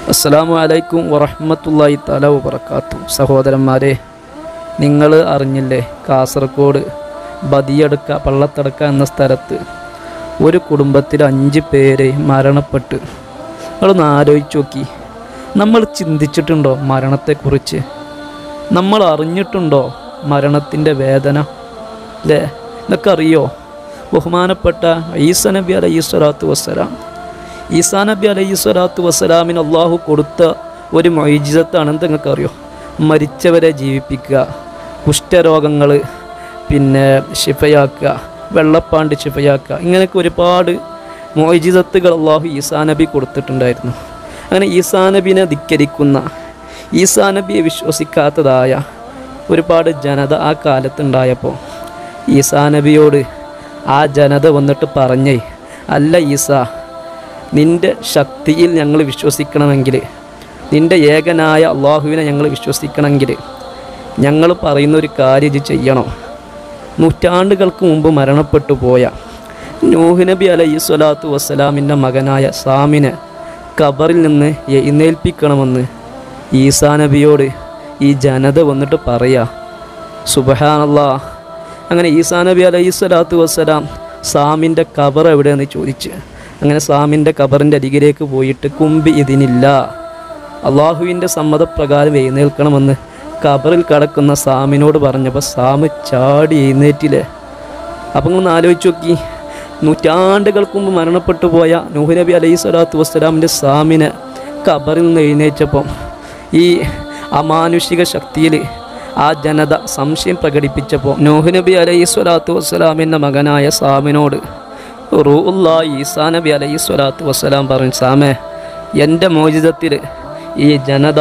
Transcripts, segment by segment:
അസ്സലാമു അലൈക്കും വറഹ്മത്തുള്ളാഹി തആല വബറകാത്തു സഹോദരന്മാരെ നിങ്ങൾ അറിഞ്ഞില്ലേ കാസർഗോഡ് ബദിയടുക്ക പള്ളത്തടക്ക എന്ന സ്ഥലത്ത് ഒരു കുടുംബത്തിൽ അഞ്ച് പേര് മരണപ്പെട്ട് നിങ്ങളൊന്ന് ആലോചിച്ച് നോക്കി നമ്മൾ ചിന്തിച്ചിട്ടുണ്ടോ മരണത്തെക്കുറിച്ച് നമ്മൾ അറിഞ്ഞിട്ടുണ്ടോ മരണത്തിൻ്റെ വേദന അല്ലേ ഇതൊക്കെ അറിയോ ബഹുമാനപ്പെട്ട ഈസ നബി അലൈഹി സ്വലാത്തു വസ്സലാം ഈസാ നബി അലൈഹി സ്വലാത്തു വസ്സലാമിന് അള്ളാഹു കൊടുത്ത ഒരു മൊയ്ജിതത്താണ് എന്ത് നിങ്ങൾക്ക് അറിയോ മരിച്ചവരെ ജീവിപ്പിക്കുക കുഷ്ഠരോഗങ്ങൾ പിന്നെ ശിഫയാക്കുക വെള്ളപ്പാണ്ട് ശിഫയാക്കുക ഇങ്ങനെയൊക്കെ ഒരുപാട് മൊയ്ജിതത്തുകൾ അള്ളാഹു ഈസാ നബി കൊടുത്തിട്ടുണ്ടായിരുന്നു അങ്ങനെ ഈസാ നബിനെ ധിക്കരിക്കുന്ന ഈസാ നബിയെ വിശ്വസിക്കാത്തതായ ഒരുപാട് ജനത ആ കാലത്തുണ്ടായപ്പോൾ ഈസാ നബിയോട് ആ ജനത വന്നിട്ട് പറഞ്ഞേ അല്ല ഈസാ നിൻ്റെ ശക്തിയിൽ ഞങ്ങൾ വിശ്വസിക്കണമെങ്കിൽ നിൻ്റെ ഏകനായ അള്ളാഹുവിനെ ഞങ്ങൾ വിശ്വസിക്കണമെങ്കിൽ ഞങ്ങൾ പറയുന്ന ഒരു കാര്യം ഇത് ചെയ്യണം നൂറ്റാണ്ടുകൾക്ക് മുമ്പ് മരണപ്പെട്ടു പോയ നൂഹ് നബി അലൈഹി സ്വലാത്തു വസ്സലാമിൻ്റെ മകനായ സാമിനെ ഖബറിൽ നിന്ന് എഴുന്നേൽപ്പിക്കണമെന്ന് ഈസാ നബിയോട് ഈ ജനത വന്നിട്ട് പറയാ സുബഹാനല്ലാ അങ്ങനെ ഈസാ നബി അലൈഹി സ്വലാത്തു വസ്സലാം സാമിൻ്റെ ഖബർ എവിടെയെന്ന് ചോദിച്ച് അങ്ങനെ സാമിൻ്റെ ഖബറിൻ്റെ അരികിലേക്ക് പോയിട്ട് കുമ്പി ഇതിനില്ല അള്ളാഹുവിൻ്റെ സമ്മതപ്രകാരം എഴുന്നേൽക്കണമെന്ന് ഖബറിൽ കിടക്കുന്ന സാമിനോട് പറഞ്ഞപ്പോൾ സാമ് ചാടി എഴുന്നേറ്റില്ലേ അപ്പം ഒന്ന് ആലോചിച്ച് നോക്കി നൂറ്റാണ്ടുകൾക്ക് മുമ്പ് മരണപ്പെട്ടു പോയ നൂഹ് നബി അലൈഹി സ്വലാത്തു വസ്സലാമിൻ്റെ സാമിനെ ഖബറിൽ നിന്ന് എഴുന്നേറ്റപ്പം ഈ അമാനുഷിക ശക്തിയിൽ ആ ജനത സംശയം പ്രകടിപ്പിച്ചപ്പോൾ നൂഹ് നബി അലൈഹി സ്വലാത്തു വസ്സലാമിൻ്റെ മകനായ സാമിനോട് റൂഉല്ലാ ഈസാ നബി അലൈഹി സ്വലാത്തു വസ്സലാം പറഞ്ഞു സാമേ എൻ്റെ മോചിതത്തിൽ ഈ ജനത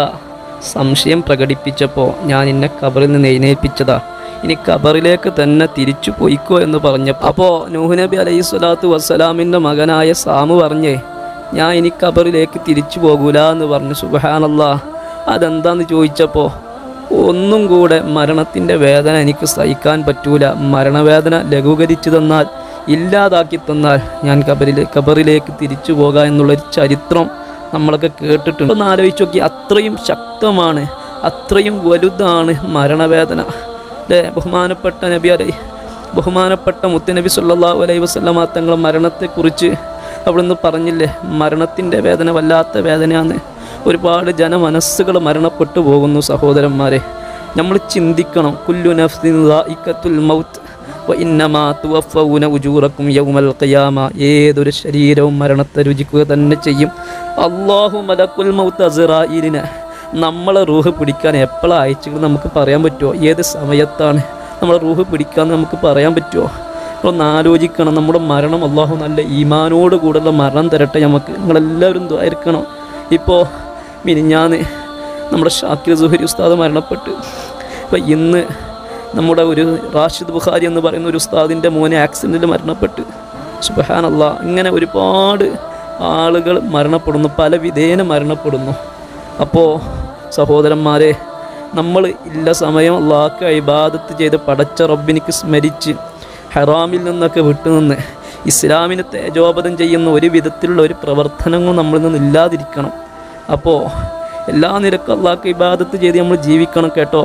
സംശയം പ്രകടിപ്പിച്ചപ്പോൾ ഞാൻ എന്നെ ഖബറിൽ നിന്ന് എഴുന്നേൽപ്പിച്ചതാ ഇനി ഖബറിലേക്ക് തന്നെ തിരിച്ചു പോയിക്കോ എന്ന് പറഞ്ഞപ്പോൾ അപ്പോൾ നൂഹ് നബി അലൈഹി സ്വലാത്തു വസ്സലാമിൻ്റെ മകനായ സാമു പറഞ്ഞേ ഞാൻ ഇനി ഖബറിലേക്ക് തിരിച്ചു പോകൂല എന്ന് പറഞ്ഞു സുബഹാനല്ലാ അതെന്താന്ന് ചോദിച്ചപ്പോൾ ഒന്നും കൂടെ മരണത്തിൻ്റെ വേദന എനിക്ക് സഹിക്കാൻ പറ്റൂല മരണവേദന ലഘൂകരിച്ചു തന്നാൽ ഇല്ലാതാക്കി തന്നാൽ ഞാൻ കബറിലെ കബറിലേക്ക് തിരിച്ചു പോകാം എന്നുള്ളൊരു ചരിത്രം നമ്മളൊക്കെ കേട്ടിട്ടുണ്ട് ഒന്ന് ആലോചിച്ച് നോക്കി അത്രയും ശക്തമാണ് അത്രയും വലുതാണ് മരണവേദന അല്ലേ ബഹുമാനപ്പെട്ട നബി അലൈ ബഹുമാനപ്പെട്ട മുത്തുനബി സല്ലല്ലാഹു അലൈഹി വസല്ലമ തങ്ങൾ മരണത്തെക്കുറിച്ച് അവിടുന്ന് പറഞ്ഞില്ലേ മരണത്തിൻ്റെ വേദന വല്ലാത്ത വേദനയാണ് ഒരുപാട് ജനമനസ്സുകൾ മരണപ്പെട്ടു പോകുന്നു സഹോദരന്മാരെ നമ്മൾ ചിന്തിക്കണം കുല്ലു നഫ്സിൻ ദാഇഖത്തുൽ മൗത്ത് വഇന്നമാ തുവഫൗന ഉജൂറക്കും യൗമൽ ഖിയാമ ഏതൊരു ശരീരവും മരണത്തെ രുചിക്കുക തന്നെ ചെയ്യും അള്ളാഹു മലക്കുൽ മൗത്ത് അസ്റായിലിനെ നമ്മളെ റൂഹ് പിടിക്കാൻ എപ്പോഴാണ് അയച്ചത് നമുക്ക് പറയാൻ പറ്റുമോ ഏത് സമയത്താണ് നമ്മളെ റൂഹ് പിടിക്കാന്ന് നമുക്ക് പറയാൻ പറ്റുമോ ഒന്ന് ആലോചിക്കണം നമ്മുടെ മരണം അള്ളാഹു നല്ല ഈമാനോട് കൂടെയുള്ള മരണം തരട്ടെ നമുക്ക് നിങ്ങളെല്ലാവരും ദ്വാരിക്കണം ഇപ്പോൾ മിനിഞ്ഞാന്ന് നമ്മുടെ ഷാക്കിർ സുഹരി ഉസ്താദ് മരണപ്പെട്ട് അപ്പോൾ ഇന്ന് നമ്മുടെ ഒരു റാഷിദ് ബുഖാരി എന്ന് പറയുന്ന ഒരു ഉസ്താദിൻ്റെ മോനെ ആക്സിഡൻറ്റിൽ മരണപ്പെട്ട് സുബഹാനല്ല ഇങ്ങനെ ഒരുപാട് ആളുകൾ മരണപ്പെടുന്നു പല വിധേന മരണപ്പെടുന്നു അപ്പോൾ സഹോദരന്മാരെ നമ്മൾ ഇല്ല സമയം അള്ളാഹ്ക്ക് ഇബാദത്ത് ചെയ്ത് പടച്ച റബ്ബിനിക്ക് സ്മരിച്ച് ഹറാമിൽ നിന്നൊക്കെ വിട്ടുനിന്ന് ഇസ്ലാമിന് തേജോപതം ചെയ്യുന്ന ഒരു വിധത്തിലുള്ള ഒരു പ്രവർത്തനങ്ങളും നമ്മളിൽ നിന്ന് ഇല്ലാതിരിക്കണം അപ്പോൾ എല്ലാ നിരക്കും അള്ളാഹ്ക്ക് ഇബാദത്ത് ചെയ്ത് നമ്മൾ ജീവിക്കണം കേട്ടോ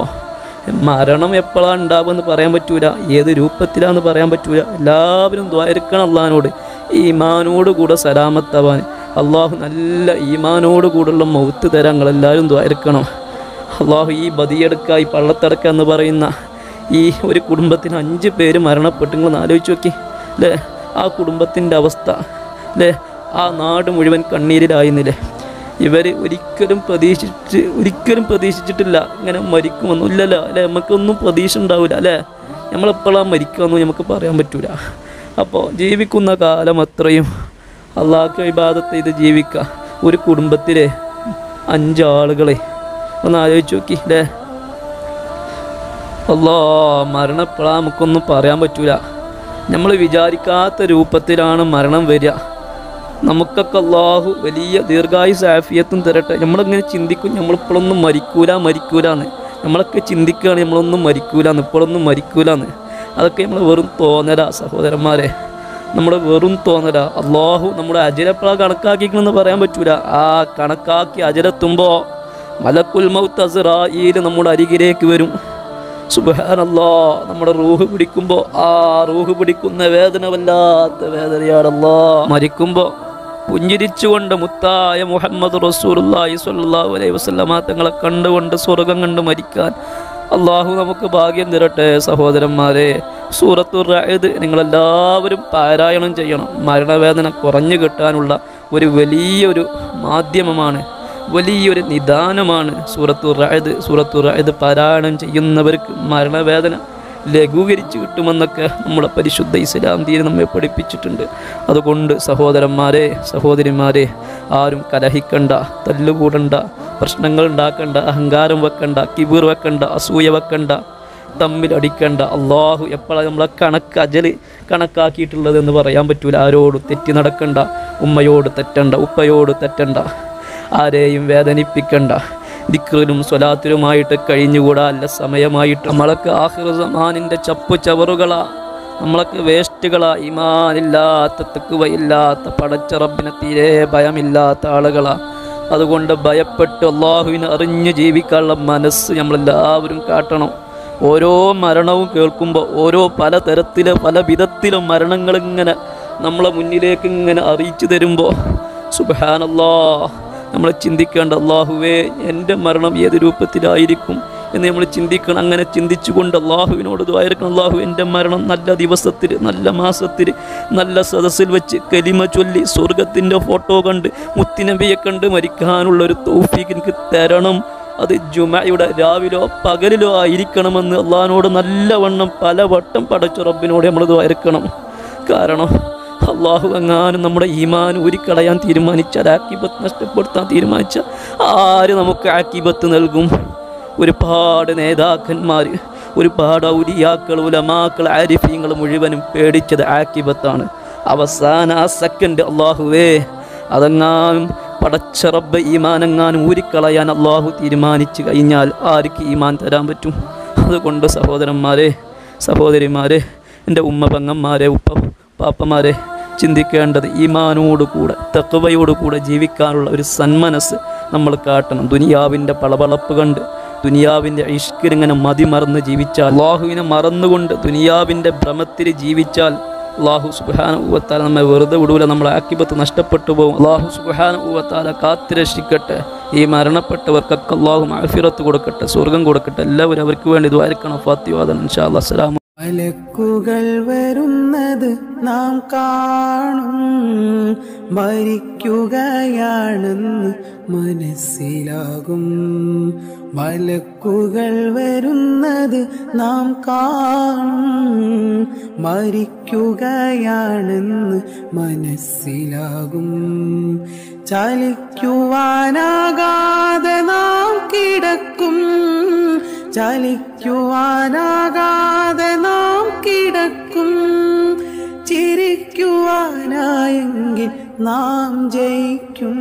മരണം എപ്പോഴാണ് ഉണ്ടാവുമെന്ന് പറയാൻ പറ്റൂല ഏത് രൂപത്തിലാന്ന് പറയാൻ പറ്റൂല എല്ലാവരും ദ്വാരക്കണം അള്ളഹാനോട് ഈമാനോട് കൂടെ സലാമത്താവാൻ അള്ളാഹു നല്ല ഈമാനോട് കൂടെയുള്ള മൗത്ത് തരാൻ നിങ്ങളെല്ലാവരും ദ്വാരക്കണം അള്ളാഹു ഈ ബദിയെടുക്ക ഈ പള്ളത്തടക്ക എന്ന് പറയുന്ന ഈ ഒരു കുടുംബത്തിന് അഞ്ച് പേര് മരണപ്പെട്ടു നിങ്ങൾ ആലോചിച്ച് നോക്കി അല്ലേ ആ കുടുംബത്തിൻ്റെ അവസ്ഥ അല്ലേ ആ നാട് മുഴുവൻ കണ്ണീരിലായിരുന്നില്ലേ ഇവർ ഒരിക്കലും പ്രതീക്ഷിച്ച് ഒരിക്കലും പ്രതീക്ഷിച്ചിട്ടില്ല ഇങ്ങനെ മരിക്കുമെന്നും ഇല്ലല്ലോ അല്ലേ നമുക്കൊന്നും പ്രതീക്ഷ ഉണ്ടാവില്ല അല്ലേ നമ്മളെപ്പോഴാണ് മരിക്കുമെന്ന് നമുക്ക് പറയാൻ പറ്റൂല അപ്പോൾ ജീവിക്കുന്ന കാലം അത്രയും അള്ളാഹ്ക്ക് വിവാദത്തെ ഇത് ജീവിക്കുക ഒരു കുടുംബത്തിലെ അഞ്ചാളുകളെ ഒന്ന് ആലോചിച്ച് നോക്കി അല്ലേ അല്ലോ മരണപ്പെടാൻ നമുക്കൊന്നും പറയാൻ പറ്റൂല നമ്മൾ വിചാരിക്കാത്ത രൂപത്തിലാണ് മരണം വരിക നമുക്കൊക്കെ അള്ളാഹു വലിയ ദീർഘായുസ് ആഫിയത്തും തരട്ടെ നമ്മളിങ്ങനെ ചിന്തിക്കും നമ്മളിപ്പോഴൊന്നും മരിക്കൂല മരിക്കൂലെന്ന് നമ്മളൊക്കെ ചിന്തിക്കുകയാണ് നമ്മളൊന്നും മരിക്കൂലെന്ന് ഇപ്പോഴൊന്നും മരിക്കൂലെന്ന് അതൊക്കെ നമ്മൾ വെറും തോന്നല സഹോദരന്മാരെ നമ്മുടെ വെറും തോന്നല അള്ളാഹു നമ്മുടെ അജരപ്പള കണക്കാക്കിക്കണമെന്ന് പറയാൻ പറ്റൂല ആ കണക്കാക്കി അജരെത്തുമ്പോൾ മലക്കുൽ മൗത്ത് അസ്റായിൽ നമ്മുടെ അരികിലേക്ക് വരും സുബഹാനല്ലാ നമ്മുടെ റൂഹ് പിടിക്കുമ്പോൾ ആ റൂഹ് പിടിക്കുന്ന വേദന വല്ലാത്ത വേദനയാണല്ലോ മരിക്കുമ്പോൾ പുഞ്ചിരിച്ചുകൊണ്ട് മുത്തായ മുഹമ്മദ് റസൂലുള്ളാഹി സ്വല്ലല്ലാഹു അലൈഹി വസല്ലമ തങ്ങളെ കണ്ടുകൊണ്ട് സ്വർഗം കണ്ട് മരിക്കാൻ അള്ളാഹു നമുക്ക് ഭാഗ്യം തരട്ടെ സഹോദരന്മാരെ സൂറത്തുർ റഅദ് നിങ്ങളെല്ലാവരും പാരായണം ചെയ്യണം മരണവേദന കുറഞ്ഞു കിട്ടാനുള്ള ഒരു വലിയൊരു മാധ്യമമാണ് വലിയൊരു നിദാനമാണ് സൂറത്തു റഅദ് സൂറത്തു റഅദ് പാരായണം ചെയ്യുന്നവർക്ക് മരണവേദന ലഘൂകരിച്ച് കിട്ടുമെന്നൊക്കെ നമ്മളെ പരിശുദ്ധ ഇസ്ലാം ദീന് നമ്മെ പഠിപ്പിച്ചിട്ടുണ്ട് അതുകൊണ്ട് സഹോദരന്മാരെ സഹോദരിമാരെ ആരും കലഹിക്കണ്ട തല്ലുകൂടണ്ട പ്രശ്നങ്ങൾ ഉണ്ടാക്കണ്ട അഹങ്കാരം വെക്കണ്ട കിബീർ വെക്കണ്ട അസൂയ വെക്കണ്ട തമ്മിൽ അടിക്കണ്ട അള്ളാഹു എപ്പോഴാണ് നമ്മളെ കണക്ക് അജല് കണക്കാക്കിയിട്ടുള്ളത് എന്ന് പറയാൻ പറ്റൂല ആരോട് തെറ്റി നടക്കണ്ട ഉമ്മയോട് തെറ്റണ്ട ഉപ്പയോട് തെറ്റണ്ട ആരെയും വേദനിപ്പിക്കണ്ട ദിക്റിലും സ്വലാത്തിലുമായിട്ട് കഴിഞ്ഞുകൂടാ അല്ല സമയമായിട്ട് നമ്മളൊക്കെ ആഹിർ സമാനിൻ്റെ ചപ്പു ചവറുകളാ നമ്മളൊക്കെ വേസ്റ്റുകളാ ഇമാനില്ലാത്ത തെക്കുവയില്ലാത്ത പടച്ച റബ്ബിനെ തീരെ ഭയമില്ലാത്ത ആളുകളാ അതുകൊണ്ട് ഭയപ്പെട്ട് അള്ളാഹുവിനെ അറിഞ്ഞ് ജീവിക്കാനുള്ള മനസ്സ് നമ്മളെല്ലാവരും കാട്ടണം ഓരോ മരണവും കേൾക്കുമ്പോൾ ഓരോ പല തരത്തിലും പല വിധത്തിലും മരണങ്ങൾ ഇങ്ങനെ നമ്മളെ മുന്നിലേക്ക് ഇങ്ങനെ അറിയിച്ചു തരുമ്പോൾ സുബാനല്ലാ നമ്മൾ ചിന്തിക്കേണ്ട അള്ളാഹുവേ എൻ്റെ മരണം ഏത് രൂപത്തിലായിരിക്കും എന്ന് നമ്മൾ ചിന്തിക്കണം അങ്ങനെ ചിന്തിച്ചുകൊണ്ട് അള്ളാഹുവിനോട് ദ്വാരക്കണം അള്ളാഹു എൻ്റെ മരണം നല്ല ദിവസത്തിൽ നല്ല മാസത്തിൽ നല്ല സദസ്സിൽ വെച്ച് കലിമ ചൊല്ലി സ്വർഗത്തിൻ്റെ ഫോട്ടോ കണ്ട് മുത്തിനബിയെ കണ്ട് മരിക്കാനുള്ള ഒരു തൗഫീഖ് എനിക്ക് തരണം അത് ജുമയുടെ രാവിലോ പകലിലോ ആയിരിക്കണമെന്ന് അള്ളഹാനോട് നല്ലവണ്ണം പലവട്ടം പടച്ച റബ്ബിനോട് നമ്മൾ ദ്വാരക്കണം കാരണം അള്ളാഹു എങ്ങാനും നമ്മുടെ ഈമാൻ ഊരിക്കളയാൻ തീരുമാനിച്ചാൽ ആക്കിബത്ത് നഷ്ടപ്പെടുത്താൻ തീരുമാനിച്ച ആര് നമുക്ക് ആക്കിബത്ത് നൽകും ഒരുപാട് നേതാക്കന്മാർ ഒരുപാട് ഔലിയാക്കൾ ഉലമാക്കൾ ആരിഫീങ്ങൾ മുഴുവനും പേടിച്ചത് ആക്കിബത്താണ് അവസാന ആ സെക്കൻഡ് അള്ളാഹുവേ അതെങ്ങാനും പടച്ച റബ്ബ് ഈമാനെങ്ങാനും ഊരിക്കളയാൻ അള്ളാഹു തീരുമാനിച്ചു കഴിഞ്ഞാൽ ആർക്ക് ഈമാൻ തരാൻ പറ്റും അതുകൊണ്ട് സഹോദരന്മാരെ സഹോദരിമാരെ എൻ്റെ ഉമ്മ പെങ്ങന്മാരെ ഉപ്പ പാപ്പമാരെ ചിന്തിക്കേണ്ടത് ഈമാനോട് കൂടെ തക്കവയോട് കൂടെ ജീവിക്കാനുള്ള ഒരു സന്മനസ് നമ്മൾ കാട്ടണം ദുനിയാവിൻ്റെ പളപളപ്പ് കണ്ട് ദുനിയാവിൻ്റെ ഇഷ്കിലിങ്ങനെ മതിമറന്ന് ജീവിച്ചാൽ അള്ളാഹുവിനെ മറന്നുകൊണ്ട് ദുനിയാവിൻ്റെ ഭ്രമത്തിൽ ജീവിച്ചാൽ അള്ളാഹു സുബാന ഊവത്താല നമ്മെ വെറുതെ വിടൂല നമ്മളെ ആക്കിബത്ത് നഷ്ടപ്പെട്ടു പോകും അള്ളാഹു സുബാന ഊവത്താല കാത്തിരക്ഷിക്കട്ടെ ഈ മരണപ്പെട്ടവർക്കൊക്കെ അള്ളാഹു മാഫിറത്ത് കൊടുക്കട്ടെ സ്വർഗം കൊടുക്കട്ടെ എല്ലാവരും അവർക്ക് വേണ്ടി ദ്വാരക്കണം ഫാത്തിവാദൻ ഇൻഷാ അല്ലാ അസ്സലാമു മലക്കുകൾ വരുന്നത് നാം കാണും മരിക്കുകയാണെന്ന് മനസ്സിലാകും മലക്കുകൾ വരുന്നത് നാം കാണും മരിക്കുകയാണെന്ന് മനസ്സിലാകും ചലിക്കുവാനാകാതെ നാം കിടക്കും ചലിക്കുവാനാകാതെ നാം കിടക്കും ചിരിക്കുവാനായെങ്കിൽ നാം ജയിക്കും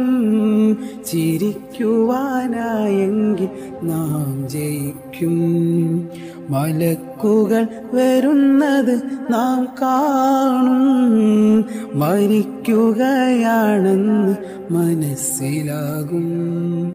ചിരിക്കുവാനായെങ്കിൽ നാം ജയിക്കും മലക്കുകൾ വരുന്നത് നാം കാണും മരിക്കുകയാണെന്ന് മനസ്സിലാകും